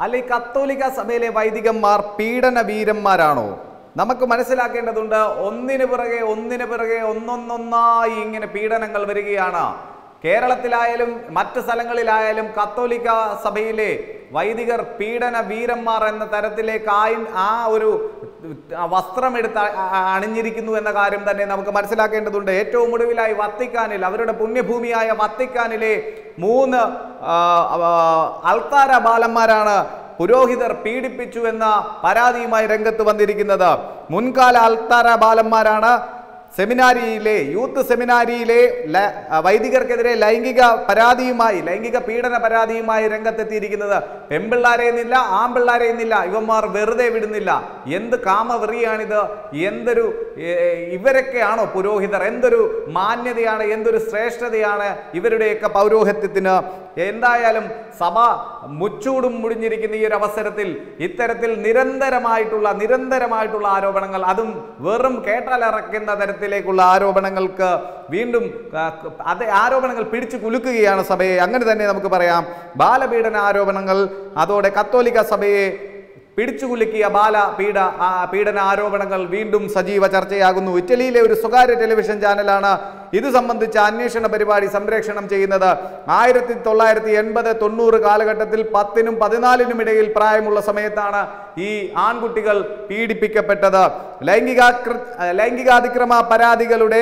അല്ലെ ഈ കത്തോലിക്ക സഭയിലെ വൈദികന്മാർ പീഡന വീരന്മാരാണോ നമുക്ക് മനസ്സിലാക്കേണ്ടതുണ്ട് ഒന്നിനു പിറകെ ഒന്നിനു പിറകെ ഒന്നൊന്നൊന്നായി ഇങ്ങനെ പീഡനങ്ങൾ വരികയാണ് കേരളത്തിലായാലും മറ്റ് സ്ഥലങ്ങളിലായാലും കത്തോലിക്ക സഭയിലെ വൈദികർ പീഡന വീരന്മാർ എന്ന തരത്തിലേക്ക് ആയി ആ ഒരു വസ്ത്രമെടുത്ത് അ- അ- അണിഞ്ഞിരിക്കുന്നു എന്ന കാര്യം തന്നെ നമുക്ക് മനസ്സിലാക്കേണ്ടതുണ്ട് ഏറ്റവും ഒടുവിലായി വത്തിക്കാനിൽ അവരുടെ പുണ്യഭൂമിയായ വത്തിക്കാനിലെ മൂന്ന് ആ, ആ, അൾത്താര ബാലന്മാരാണ് പുരോഹിതർ പീഡിപ്പിച്ചു എന്ന പരാതിയുമായി രംഗത്ത് വന്നിരിക്കുന്നത് മുൻകാല അൾത്താര ബാലന്മാരാണ് സെമിനാരിയിലെ യൂത്ത് സെമിനാരിയിലെ ല- ആ, വൈദികർക്കെതിരെ ലൈംഗിക പരാതിയുമായി ലൈംഗിക പീഡന പരാതിയുമായി രംഗത്തെത്തിയിരിക്കുന്നത് പെൺപിള്ളാരെ എന്നില്ല ആൺപിള്ളാരെ എന്നില്ല ഇവന്മാർ വെറുതെ വിടുന്നില്ല എന്ത് കാമവെറിയാണിത് എന്തൊരു ഏ, ഇവരൊക്കെയാണോ പുരോഹിതർ എന്തൊരു മാന്യതയാണ് എന്തൊരു ശ്രേഷ്ഠതയാണ് ഇവരുടെയൊക്കെ പൗരോഹിത്യത്തിന് എന്തായാലും സഭ മുച്ചൂടും മുടിഞ്ഞിരിക്കുന്ന ഈ ഒരു അവസരത്തിൽ ഇത്തരത്തിൽ നിരന്തരമായിട്ടുള്ള നിരന്തരമായിട്ടുള്ള ആരോപണങ്ങൾ അതും വെറും കേട്ടാലിറക്കുന്ന തരത്തിലേക്കുള്ള ആരോപണങ്ങൾക്ക് വീണ്ടും ആ, അത് ആരോപണങ്ങൾ പിടിച്ചു കുലുക്കുകയാണ് സഭയെ അങ്ങനെ തന്നെ നമുക്ക് പറയാം ബാലപീഡന ആരോപണങ്ങൾ അതോടെ കത്തോലിക്ക സഭയെ പിടിച്ചുകുലുക്കിയ ബാല പീഡ ആ, പീഡന ആരോപണങ്ങൾ വീണ്ടും സജീവ ചർച്ചയാകുന്നു ഇറ്റലിയിലെ ഒരു സ്വകാര്യ ടെലിവിഷൻ ചാനലാണ് ഇത് സംബന്ധിച്ച അന്വേഷണ പരിപാടി സംപ്രേഷണം ചെയ്യുന്നത് ആയിരത്തി തൊള്ളായിരത്തി എൺപത് തൊണ്ണൂറ് കാലഘട്ടത്തിൽ പത്തിനും പതിനാലിനും ഇടയിൽ പ്രായമുള്ള സമയത്താണ് ഈ ആൺകുട്ടികൾ പീഡിപ്പിക്കപ്പെട്ടത് ലൈംഗികാകൃ ലൈംഗികാതിക്രമ പരാതികളുടെ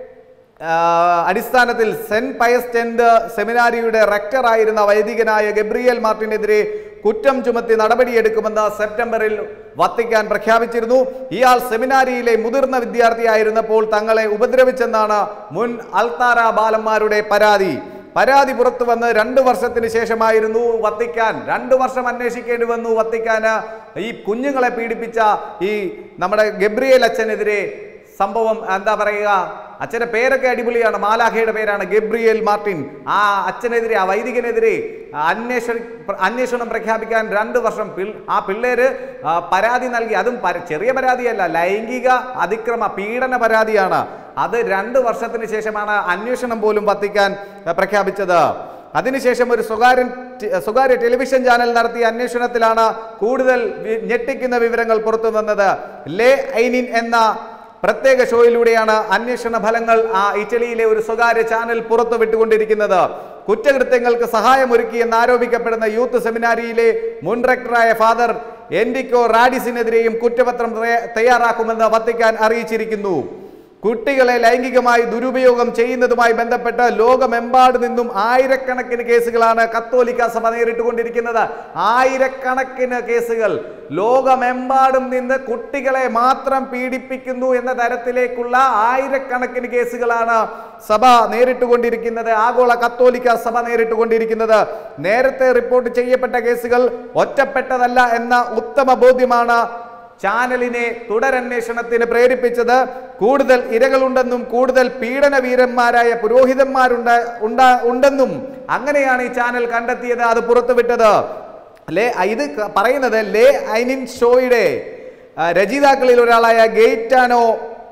ആ, അടിസ്ഥാനത്തിൽ സെന്റ് പയസ് ടെൻത് സെമിനാരിയുടെ റെക്ടറായിരുന്ന വൈദികനായ ഗബ്രിയേൽ മാർട്ടിനെതിരെ കുറ്റം ചുമത്തി നടപടിയെടുക്കുമെന്ന് സെപ്റ്റംബറിൽ വത്തിക്കാൻ പ്രഖ്യാപിച്ചിരുന്നു ഇയാൾ സെമിനാരിയിലെ മുതിർന്ന വിദ്യാർത്ഥിയായിരുന്നപ്പോൾ തങ്ങളെ ഉപദ്രവിച്ചെന്നാണ് മുൻ അൽത്താര ബാലന്മാരുടെ പരാതി പരാതി പുറത്തു വന്ന് രണ്ട് വർഷത്തിന് ശേഷമായിരുന്നു വത്തിക്കാൻ രണ്ട് വർഷം അന്വേഷിക്കേണ്ടി വന്നു വത്തിക്കാന് ഈ കുഞ്ഞുങ്ങളെ പീഡിപ്പിച്ച ഈ നമ്മുടെ ഗബ്രിയേൽ അച്ഛനെതിരെ സംഭവം എന്താ പറയുക അച്ഛന്റെ പേരൊക്കെ അടിപൊളിയാണ് മാലാഖയുടെ പേരാണ് ഗബ്രിയേൽ മാർട്ടിൻ ആ അച്ഛനെതിരെ ആ വൈദികനെതിരെ അന്വേഷണ അന്വേഷണം പ്രഖ്യാപിക്കാൻ രണ്ട് വർഷം പിൾ- ആ പിള്ളേര് ആ, പരാതി നൽകി അതും പര- ചെറിയ പരാതിയല്ല ലൈംഗിക അതിക്രമ പീഡന പരാതിയാണ് അത് രണ്ട് വർഷത്തിന് ശേഷമാണ് അന്വേഷണം പോലും വത്തിക്കാൻ ആ, പ്രഖ്യാപിച്ചത് അതിനുശേഷം ഒരു സ്വകാര്യ ടെ- സ്വകാര്യ ടെലിവിഷൻ ചാനൽ നടത്തിയ അന്വേഷണത്തിലാണ് കൂടുതൽ വി- ഞെട്ടിക്കുന്ന വിവരങ്ങൾ പുറത്തു വന്നത് ലേ ഐനിൻ എന്ന പ്രത്യേക ഷോയിലൂടെയാണ് അന്വേഷണ ഫലങ്ങൾ ആ ഇറ്റലിയിലെ ഒരു സ്വകാര്യ ചാനൽ പുറത്തു വിട്ടുകൊണ്ടിരിക്കുന്നത് കുറ്റകൃത്യങ്ങൾക്ക് സഹായമൊരുക്കി എന്നാരോപിക്കപ്പെടുന്ന യൂത്ത് സെമിനാരിയിലെ മുൻ റെക്ടറായ ഫാദർ എൻഡിക്കോ റാഡിസിനെതിരെയും കുറ്റപത്രം തയ്യ- തയ്യാറാക്കുമെന്ന് വത്തിക്കാൻ അറിയിച്ചിരിക്കുന്നു കുട്ടികളെ ലൈംഗികമായി ദുരുപയോഗം ചെയ്യുന്നതുമായി ബന്ധപ്പെട്ട് ലോകമെമ്പാട് നിന്നും ആയിരക്കണക്കിന് കേസുകളാണ് കത്തോലിക്ക സഭ നേരിട്ടുകൊണ്ടിരിക്കുന്നത് ആയിരക്കണക്കിന് കേസുകൾ ലോകമെമ്പാടും നിന്ന് കുട്ടികളെ മാത്രം പീഡിപ്പിക്കുന്നു എന്ന തരത്തിലേക്കുള്ള ആയിരക്കണക്കിന് കേസുകളാണ് സഭ നേരിട്ടുകൊണ്ടിരിക്കുന്നത് ആഗോള കത്തോലിക്ക സഭ നേരിട്ടുകൊണ്ടിരിക്കുന്നത് നേരത്തെ റിപ്പോർട്ട് ചെയ്യപ്പെട്ട കേസുകൾ ഒറ്റപ്പെട്ടതല്ല എന്ന ഉത്തമ ബോധ്യമാണ് ചാനലിനെ തുടരന്വേഷണത്തിന് പ്രേരിപ്പിച്ചത് കൂടുതൽ ഇരകളുണ്ടെന്നും കൂടുതൽ പീഡന വീരന്മാരായ പുരോഹിതന്മാരുണ്ട് ഉണ്ടാ ഉണ്ടെന്നും അങ്ങനെയാണ് ഈ ചാനൽ കണ്ടെത്തിയത് അത് പുറത്തുവിട്ടത് ലേ ഇത് ക- പറയുന്നത് ലേ ഐനിൻ ഷോയുടെ ആ, രചയിതാക്കളിൽ ഒരാളായ ഗെയ്റ്റാനോ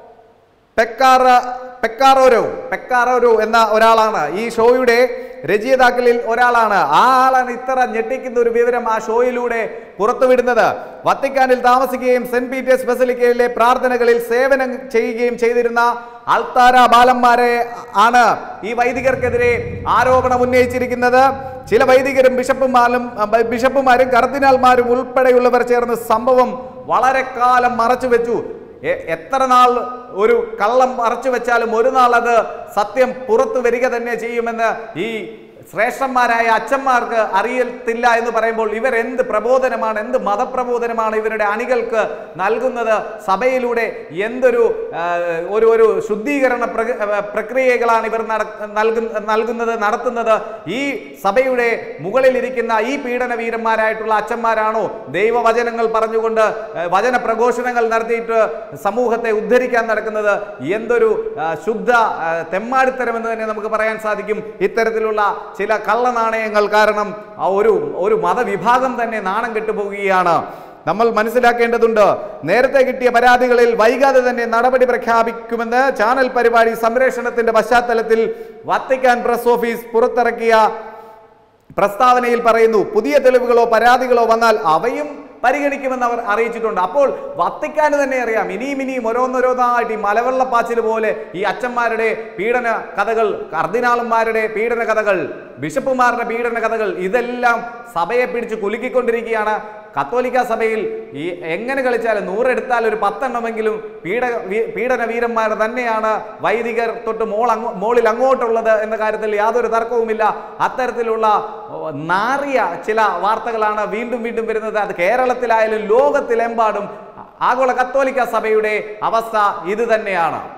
പെക്കാറ പെക്കാറോരോ പെക്കാറോരോ എന്ന ഒരാളാണ് ഈ ഷോയുടെ രചയിതാക്കളിൽ ഒരാളാണ് ആ ആളാണ് ഇത്ര ഞെട്ടിക്കുന്ന ഒരു വിവരം ആ ഷോയിലൂടെ പുറത്തുവിടുന്നത് വത്തിക്കാനിൽ താമസിക്കുകയും സെന്റ് പീറ്റേഴ്സ് ബസലിക്കയിലെ പ്രാർത്ഥനകളിൽ സേവനം ചെയ്യുകയും ചെയ്തിരുന്ന അൾത്താര ബാലന്മാരെ ആണ് ഈ വൈദികർക്കെതിരെ ആരോപണം ഉന്നയിച്ചിരിക്കുന്നത് ചില വൈദികരും ബിഷപ്പുമാരും ബിഷപ്പുമാരും കർദിനാൾമാരും ഉൾപ്പെടെയുള്ളവർ ചേർന്ന് സംഭവം വളരെ കാലം മറച്ചു വെച്ചു എ- എത്ര നാൾ ഒരു കള്ളം മറച്ചു വെച്ചാലും ഒരു നാൾ അത് സത്യം പുറത്തു വരിക തന്നെ ചെയ്യുമെന്ന് ഈ ശ്രേഷ്ഠന്മാരായ അച്ഛന്മാർക്ക് അറിയത്തില്ല എന്ന് പറയുമ്പോൾ ഇവർ എന്ത് പ്രബോധനമാണ് എന്ത് മതപ്രബോധനമാണ് ഇവരുടെ അണികൾക്ക് നൽകുന്നത് സഭയിലൂടെ എന്തൊരു ആ, ഒരു ഒരു ശുദ്ധീകരണ പ്രക- ആ, പ്രക്രിയകളാണ് ഇവർ നട- നൽകുന്ന നൽകുന്നത് നടത്തുന്നത് ഈ സഭയുടെ മുകളിലിരിക്കുന്ന ഈ പീഡന വീരന്മാരായിട്ടുള്ള അച്ഛന്മാരാണോ ദൈവവചനങ്ങൾ പറഞ്ഞുകൊണ്ട് ആ, വചന പ്രഘോഷണങ്ങൾ നടത്തിയിട്ട് സമൂഹത്തെ ഉദ്ധരിക്കാൻ നടക്കുന്നത് എന്തൊരു ആ, ശുദ്ധ ആ, തെമ്മാടിത്തരം എന്ന് തന്നെ നമുക്ക് പറയാൻ സാധിക്കും ഇത്തരത്തിലുള്ള ചില കള്ളനാണയങ്ങൾ കാരണം ആ ഒരു ഒരു മതവിഭാഗം തന്നെ നാണം കെട്ടുപോവുകയാണ് നമ്മൾ മനസ്സിലാക്കേണ്ടതുണ്ട് നേരത്തെ കിട്ടിയ പരാതികളിൽ വൈകാതെ തന്നെ നടപടി പ്രഖ്യാപിക്കുമെന്ന് ചാനൽ പരിപാടി സംപ്രേഷണത്തിന്റെ പശ്ചാത്തലത്തിൽ വത്തിക്കാൻ പ്രസ് ഓഫീസ് പുറത്തിറക്കിയ പ്രസ്താവനയിൽ പറയുന്നു പുതിയ തെളിവുകളോ പരാതികളോ വന്നാൽ അവയും പരിഗണിക്കുമെന്ന് അവർ അറിയിച്ചിട്ടുണ്ട് അപ്പോൾ വത്തിക്കാന് തന്നെ അറിയാം ഇനിയും ഇനിയും ഓരോന്നോരോന്നായിട്ട് ഈ മലവെള്ളപ്പാച്ചിൽ പോലെ ഈ അച്ഛന്മാരുടെ പീഡന കഥകൾ കർദിനാളന്മാരുടെ പീഡന കഥകൾ ബിഷപ്പുമാരുടെ പീഡന കഥകൾ ഇതെല്ലാം സഭയെ പിടിച്ച് കുലുക്കിക്കൊണ്ടിരിക്കുകയാണ് കത്തോലിക്ക സഭയിൽ ഈ എങ്ങനെ കളിച്ചാലും നൂറെടുത്താൽ ഒരു പത്തെണ്ണമെങ്കിലും പീഡ വീ- പീഡന വീരന്മാർ തന്നെയാണ് വൈദികർ തൊട്ട് മോൾ അങ്ങോ മോളിൽ അങ്ങോട്ടുള്ളത് എന്ന കാര്യത്തിൽ യാതൊരു തർക്കവുമില്ല അത്തരത്തിലുള്ള ഓ, നാറിയ ചില വാർത്തകളാണ് വീണ്ടും വീണ്ടും വരുന്നത് അത് കേരളത്തിലായാലും ലോകത്തിലെമ്പാടും ആഗോള കത്തോലിക്ക സഭയുടെ അവസ്ഥ ഇത് തന്നെയാണ്